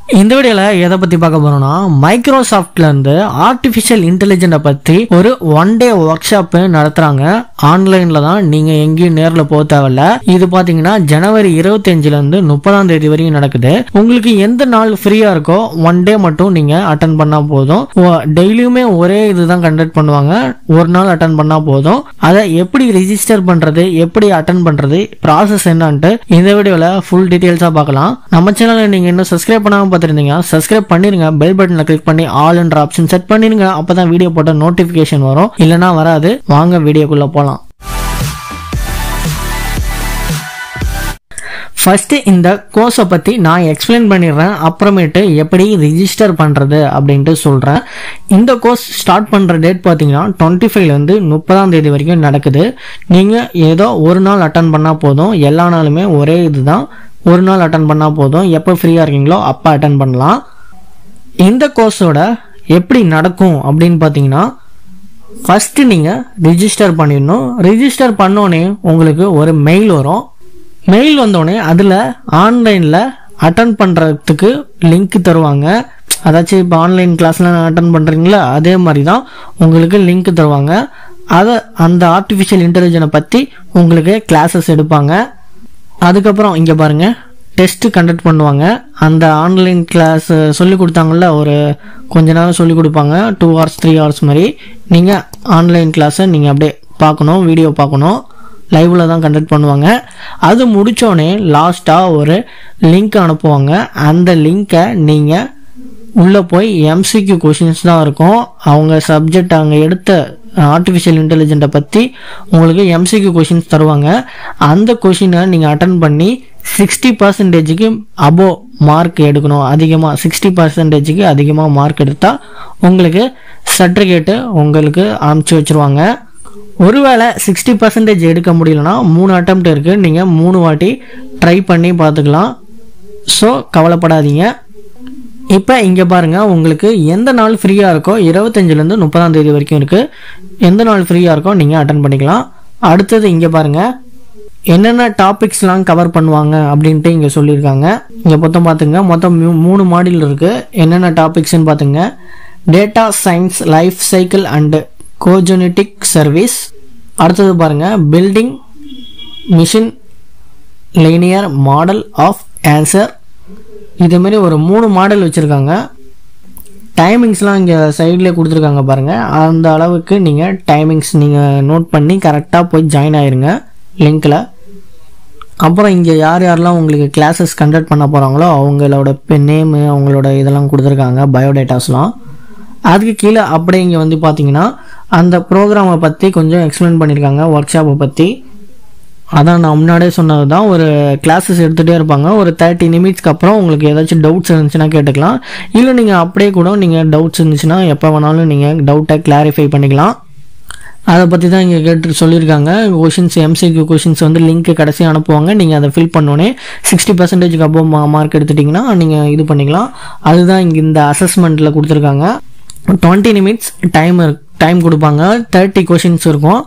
இந்த வீடியோவில் எதை பற்றி பார்க்க போகிறோம்னா மைக்ரோசாஃப்ட்லேருந்து ஆர்டிஃபிஷியல் இன்டெலிஜென்ட்டை பற்றி ஒரு ஒன் டே ஒர்க் ஷாப்பு நடத்துகிறாங்க ஆன்லைனில் தான் நீங்கள் எங்கேயும் நேரில் போக தேவையில்ல இது பார்த்தீங்கன்னா ஜனவரி இருபத்தஞ்சிலேருந்து முப்பதாம் தேதி வரையும் நடக்குது உங்களுக்கு எந்த நாள் ஃப்ரீயாக இருக்கோ ஒன் டே மட்டும் நீங்கள் அட்டன் பண்ணால் போதும் டெய்லியுமே ஒரே இதுதான் கண்டக்ட் பண்ணுவாங்க ஒரு நாள் அட்டன் பண்ணால் போதும் அதை எப்படி ரிஜிஸ்டர் பண்ணுறது எப்படி அட்டன் பண்ணுறது ப்ராசஸ் என்னன்ட்டு இந்த வீடியோவில் ஃபுல் டீட்டெயில்ஸாக பார்க்கலாம் நம்ம சேனலை நீங்கள் இன்னும் சப்ஸ்கிரைப் பண்ணாமல் பார்த்துருந்தீங்க சப்ஸ்கிரைப் பண்ணிருங்க பெல் பட்டனில் கிளிக் பண்ணி ஆல் என்ற ஆப்ஷன் செட் பண்ணிருங்க அப்போ தான் வீடியோ போட்ட நோட்டிஃபிகேஷன் வரும் இல்லைனா வராது வாங்க வீடியோக்குள்ளே போகலாம் ஃபஸ்ட்டு இந்த கோர்ஸை பற்றி நான் எக்ஸ்பிளைன் பண்ணிடுறேன் அப்புறமேட்டு எப்படி ரிஜிஸ்டர் பண்ணுறது அப்படின்ட்டு சொல்கிறேன் இந்த கோர்ஸ் ஸ்டார்ட் பண்ணுற டேட் பார்த்தீங்கன்னா டுவெண்ட்டி ஃபைவ்லேருந்து முப்பதாம் தேதி வரைக்கும் நடக்குது நீங்கள் ஏதோ ஒரு நாள் அட்டன் பண்ணால் போதும் எல்லா நாளுமே ஒரே இதுதான் ஒரு நாள் அட்டன் பண்ணால் போதும் எப்போ ஃப்ரீயாக இருக்கீங்களோ அப்போ அட்டன் பண்ணலாம் இந்த கோர்ஸோட எப்படி நடக்கும் அப்படின்னு பார்த்தீங்கன்னா ஃபஸ்ட்டு நீங்கள் ரிஜிஸ்டர் பண்ணிடணும் ரிஜிஸ்டர் பண்ணோன்னே உங்களுக்கு ஒரு மெயில் வரும் மெயில் வந்தோடனே அதில் ஆன்லைனில் அட்டன் பண்ணுறதுக்கு லிங்க் தருவாங்க அதாச்சும் இப்போ ஆன்லைன் கிளாஸ்லாம் அட்டன் பண்ணுறீங்களா அதே மாதிரி தான் உங்களுக்கு லிங்க் தருவாங்க அதை அந்த ஆர்டிஃபிஷியல் இன்டெலிஜென்ஸை பற்றி உங்களுக்கு கிளாஸஸ் எடுப்பாங்க அதுக்கப்புறம் இங்கே பாருங்கள் டெஸ்ட்டு கண்டக்ட் பண்ணுவாங்க அந்த ஆன்லைன் கிளாஸ் சொல்லி கொடுத்தாங்கல்ல ஒரு கொஞ்ச நேரம் சொல்லி கொடுப்பாங்க டூ ஹவர்ஸ் த்ரீ ஹவர்ஸ் மாதிரி நீங்கள் ஆன்லைன் கிளாஸை நீங்கள் அப்படியே பார்க்கணும் வீடியோ பார்க்கணும் லைவில் தான் கண்டக்ட் பண்ணுவாங்க அது முடித்தோடனே லாஸ்ட்டாக ஒரு லிங்க் அனுப்புவாங்க அந்த லிங்க்கை நீங்கள் உள்ளே போய் எம்சிக்யூ கொஷின்ஸ் தான் இருக்கும் அவங்க சப்ஜெக்ட் அங்கே எடுத்த ஆர்டிஃபிஷியல் இன்டெலிஜென்ட்டை பற்றி உங்களுக்கு எம்சிக்யூ கொஷின்ஸ் தருவாங்க அந்த கொஷினை நீங்கள் அட்டன் பண்ணி சிக்ஸ்டி பர்சன்டேஜுக்கு அபோவ் மார்க் எடுக்கணும் அதிகமாக சிக்ஸ்டி பர்சன்டேஜுக்கு அதிகமாக மார்க் எடுத்தால் உங்களுக்கு சர்டிஃபிகேட்டு உங்களுக்கு அனுப்பிச்சி வச்சுருவாங்க ஒருவேளை சிக்ஸ்டி பர்சன்டேஜ் எடுக்க முடியலன்னா மூணு அட்டம்ப்ட் இருக்குது நீங்கள் மூணு வாட்டி ட்ரை பண்ணி பார்த்துக்கலாம் ஸோ கவலைப்படாதீங்க இப்போ இங்கே பாருங்கள் உங்களுக்கு எந்த நாள் ஃப்ரீயாக இருக்கோ இருபத்தஞ்சிலேருந்து முப்பதாம் தேதி வரைக்கும் இருக்குது எந்த நாள் ஃப்ரீயாக இருக்கோ நீங்கள் அட்டன் பண்ணிக்கலாம் அடுத்தது இங்கே பாருங்கள் என்னென்ன டாபிக்ஸ்லாம் கவர் பண்ணுவாங்க அப்படின்ட்டு இங்கே சொல்லியிருக்காங்க இங்கே மொத்தம் பார்த்துங்க மொத்தம் மூ- மூணு மாடியில் இருக்குது என்னென்ன டாபிக்ஸ்னு பார்த்துங்க data science life cycle and cognitive service அடுத்தது பாருங்கள் building machine linear model of answer இதுமாரி ஒரு மூணு மாடல் வச்சுருக்காங்க டைமிங்ஸ்லாம் இங்கே சைட்லேயே கொடுத்துருக்காங்க பாருங்கள் அந்த அளவுக்கு நீங்கள் டைமிங்ஸ் நீங்கள் நோட் பண்ணி கரெக்டாக போய் ஜாயின் ஆயிருங்க லிங்க்கில் அப்புறம் இங்கே யார் யாரெல்லாம் உங்களுக்கு கிளாஸஸ் கண்டக்ட் பண்ண போகிறாங்களோ அவங்களோட நேமு அவங்களோட இதெல்லாம் கொடுத்துருக்காங்க பயோடேட்டாஸ்லாம் அதுக்கு கீழே அப்படியே இங்கே வந்து பார்த்தீங்கன்னா அந்த ப்ரோக்ராமை பற்றி கொஞ்சம் எக்ஸ்பிளைன் பண்ணியிருக்காங்க ஒர்க் ஷாப்பை பற்றி அதான் நான் முன்னாடியே சொன்னது தான் ஒரு கிளாஸஸ் எடுத்துகிட்டே இருப்பாங்க ஒரு தேர்ட்டி நிமிட்ஸ்க்கு அப்புறம் உங்களுக்கு ஏதாச்சும் டவுட்ஸ் இருந்துச்சுன்னா கேட்டுக்கலாம் இல்லை நீங்கள் அப்படியே கூட நீங்கள் டவுட்ஸ் இருந்துச்சுன்னா எப்போ வேணாலும் நீங்கள் டவுட்டை கிளாரிஃபை பண்ணிக்கலாம் அதை பற்றி தான் இங்கே கேட்டு சொல்லியிருக்காங்க கொஷின்ஸ் எம்சிக்யூ கொஷின்ஸ் வந்து லிங்க் கடைசி அனுப்புவாங்க நீங்கள் அதை ஃபில் பண்ணோன்னே சிக்ஸ்டி பர்சன்டேஜ்க்கு அபோவ் மா மார்க் எடுத்துட்டிங்கன்னா நீங்கள் இது பண்ணிக்கலாம் அதுதான் இங்கே இந்த அசஸ்மெண்ட்டில் கொடுத்துருக்காங்க டுவெண்ட்டி நிமிட்ஸ் டைம் டைம் கொடுப்பாங்க தேர்ட்டி கொஷின்ஸ் இருக்கும்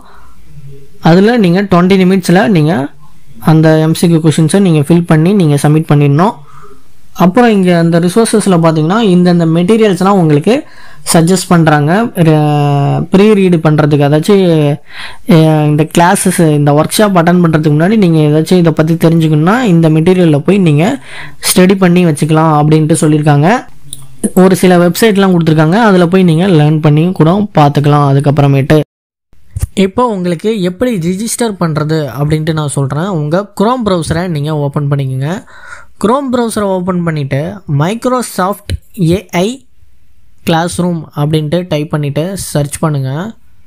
அதில் நீங்கள் டுவெண்ட்டி நிமிட்ஸில் நீங்கள் அந்த எம்சிக்யூ கொஷின்ஸை நீங்கள் ஃபில் பண்ணி நீங்கள் சப்மிட் பண்ணிடணும் அப்புறம் இங்கே அந்த ரிசோர்ஸஸில் பார்த்தீங்கன்னா இந்தந்த மெட்டீரியல்ஸ்லாம் உங்களுக்கு சஜஸ்ட் பண்ணுறாங்க ப்ரீ ரீடு பண்ணுறதுக்கு அதாச்சும் அஹ், இந்த கிளாஸஸ் இந்த ஒர்க் ஷாப் அட்டன் பண்ணுறதுக்கு முன்னாடி நீங்கள் ஏதாச்சும் இதை பற்றி தெரிஞ்சுக்கணுன்னா இந்த மெட்டீரியலில் போய் நீங்கள் ஸ்டடி பண்ணி வச்சுக்கலாம் அப்படின்ட்டு சொல்லியிருக்காங்க ஒரு சில வெப்சைட்லாம் கொடுத்துருக்காங்க அதில் போய் நீங்கள் லேர்ன் பண்ணி கூட பார்த்துக்கலாம் அதுக்கப்புறமேட்டு இப்போ உங்களுக்கு எப்படி ரிஜிஸ்டர் பண்ணுறது அப்படின்ட்டு நான் சொல்கிறேன் உங்கள் குரோம் ப்ரௌசரை நீங்கள் ஓப்பன் பண்ணிக்கோங்க குரோம் ப்ரௌசரை ஓப்பன் பண்ணிவிட்டு மைக்ரோசாஃப்ட் ஏஐ கிளாஸ் ரூம் அப்படின்ட்டு டைப் பண்ணிவிட்டு சர்ச் பண்ணுங்கள்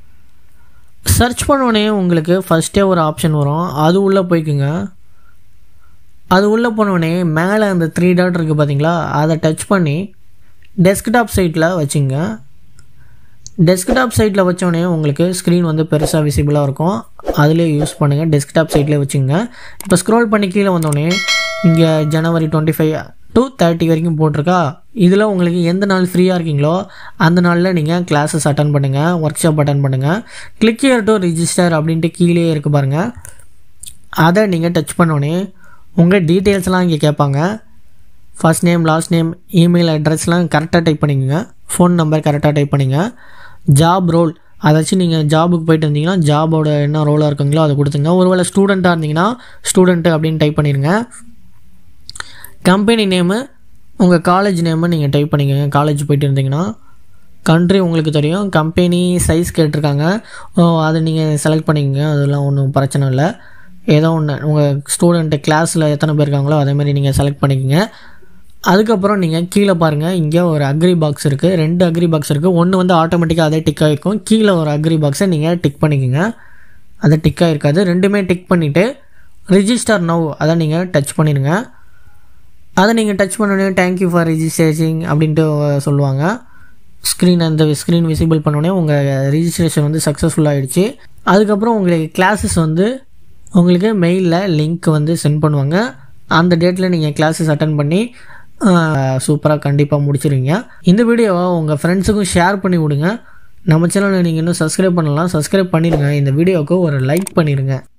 சர்ச் பண்ணோடனே உங்களுக்கு ஃபஸ்ட்டே ஒரு ஆப்ஷன் வரும் அது உள்ளே போய்க்குங்க அது உள்ளே போனோடனே மேலே அந்த த்ரீ டாட் இருக்குது பார்த்தீங்களா அதை டச் பண்ணி டெஸ்க்டாப் சைட்டில் வச்சுங்க டெஸ்க்டாப் சைட்டில் வச்சோடனே உங்களுக்கு ஸ்க்ரீன் வந்து பெருசாக விசிபிளாக இருக்கும் அதிலே யூஸ் பண்ணுங்கள் டெஸ்க்டாப் சைட்லேயே வச்சுங்க இப்போ ஸ்க்ரோல் பண்ணி கீழே வந்தோடனே இங்கே ஜனவரி டுவெண்ட்டி ஃபைவ் டு தேர்ட்டி வரைக்கும் போட்டிருக்கா இதில் உங்களுக்கு எந்த நாள் ஃப்ரீயாக இருக்கீங்களோ அந்த நாளில் நீங்கள் கிளாஸஸ் அட்டன் பண்ணுங்கள் ஒர்க் ஷாப் அட்டன் பண்ணுங்கள் கிளிக் இயர் டு ரிஜிஸ்டர் அப்படின்ட்டு கீழே இருக்கு பாருங்கள் அதை நீங்கள் டச் பண்ணோடனே உங்கள் டீட்டெயில்ஸ்லாம் இங்கே கேட்பாங்க first name last name email அட்ரஸ்லாம் கரெக்டாக டைப் பண்ணிக்கோங்க ஃபோன் நம்பர் கரெக்டாக டைப் பண்ணிங்க ஜாப் ரோல் அதாச்சும் நீங்கள் ஜாபுக்கு போயிட்டு இருந்தீங்கன்னா ஜாபோட என்ன ரோலாக இருக்குங்களோ அதை கொடுத்துங்க ஒருவேளை ஸ்டூடெண்ட்டாக இருந்தீங்கன்னா ஸ்டூடெண்ட்டு அப்படின்னு டைப் பண்ணிடுங்க கம்பெனி நேமு உங்கள் காலேஜ் நேமு நீங்கள் டைப் பண்ணிக்கோங்க காலேஜ் போயிட்டு இருந்தீங்கன்னா கண்ட்ரி உங்களுக்கு தெரியும் கம்பெனி சைஸ் கேட்டிருக்காங்க ஓ, அதை நீங்கள் செலக்ட் பண்ணிக்கோங்க அதெல்லாம் ஒன்றும் பிரச்சனை இல்லை ஏதோ ஒன்று உங்கள் ஸ்டூடெண்ட்டு கிளாஸில் எத்தனை பேர் இருக்காங்களோ அதேமாதிரி நீங்கள் செலக்ட் பண்ணிக்கோங்க அதுக்கப்புறம் நீங்கள் கீழே பாருங்கள் இங்கே ஒரு அக்ரி பாக்ஸ் இருக்குது ரெண்டு அக்ரி பாக்ஸ் இருக்குது ஒன்று வந்து ஆட்டோமேட்டிக்காக அதே டிக் ஆகிருக்கும் கீழே ஒரு அக்ரி பாக்ஸை நீங்கள் டிக் பண்ணிக்கோங்க அது டிக் ஆகிருக்காது ரெண்டுமே டிக் பண்ணிவிட்டு ரிஜிஸ்டர் நவ் அதை நீங்கள் டச் பண்ணிடுங்க அதை நீங்கள் டச் பண்ணோடனே தேங்க்யூ ஃபார் ரிஜிஸ்ட்ரேஷன் அப்படின்ட்டு சொல்லுவாங்க ஸ்க்ரீன் அந்த ஸ்க்ரீன் விசிபிள் பண்ணோடனே உங்கள் ரிஜிஸ்ட்ரேஷன் வந்து சக்ஸஸ்ஃபுல் ஆகிடுச்சு அதுக்கப்புறம் உங்களுக்கு கிளாஸஸ் வந்து உங்களுக்கு மெயிலில் லிங்க் வந்து சென்ட் பண்ணுவாங்க அந்த டேட்டில் நீங்கள் கிளாஸஸ் அட்டன் பண்ணி சூப்பராக கண்டிப்பாக முடிச்சிருவீங்க இந்த வீடியோவை உங்கள் ஃப்ரெண்ட்ஸுக்கும் ஷேர் பண்ணி விடுங்க நம்ம சேனலை நீங்கள் இன்னும் சப்ஸ்கிரைப் பண்ணலாம் சப்ஸ்கிரைப் பண்ணிடுங்க இந்த வீடியோவுக்கு ஒரு லைக் பண்ணிடுங்க